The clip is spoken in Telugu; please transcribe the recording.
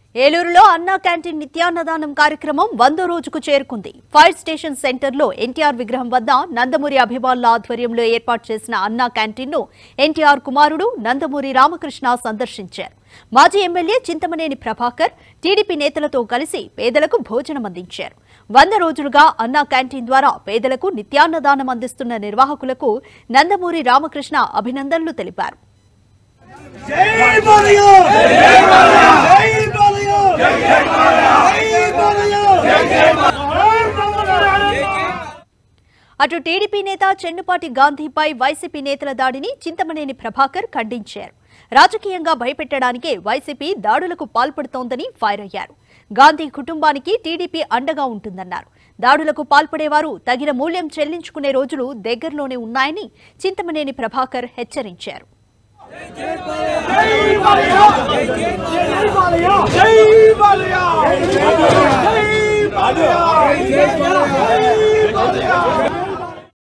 ఏలూరులో అన్నా క్యాంటీన్ నిత్యాన్నదానం కార్యక్రమం వందో రోజుకు చేరుకుంది ఫైర్ స్టేషన్ సెంటర్లో ఎన్టీఆర్ విగ్రహం వద్ద నందమూరి అభిమానుల ఆధ్వర్యంలో ఏర్పాటు చేసిన అన్నా క్యాంటీన్ ను ఎన్టీఆర్ కుమారుడు నందమూరి రామకృష్ణ సందర్శించారు మాజీ ఎమ్మెల్యే చింతమనేని ప్రభాకర్ టీడీపీ నేతలతో కలిసి పేదలకు భోజనం అందించారు వంద రోజులుగా అన్నా క్యాంటీన్ ద్వారా పేదలకు నిత్యాన్నదానం అందిస్తున్న నిర్వాహకులకు నందమూరి రామకృష్ణ అభినందనలు తెలిపారు జై బాలయ్య జై బాలయ్య జై బాలయ్య జై బాలయ్య అటు టీడీపీ నేత చెన్నుపాటి గాంధీపై వైసీపీ నేతల దాడిని చింతమనేని ప్రభాకర్ ఖండించారు రాజకీయంగా భయపెట్టడానికే వైసీపీ దాడులకు పాల్పడుతోందని ఫైర్ అయ్యారు గాంధీ కుటుంబానికి టీడీపీ అండగా ఉంటుందన్నారు దాడులకు పాల్పడేవారు తగిన మూల్యం చెల్లించుకునే రోజులు దగ్గరలోనే ఉన్నాయని చింతమనేని ప్రభాకర్ హెచ్చరించారు జై బాలయ్య జై బాలయ్య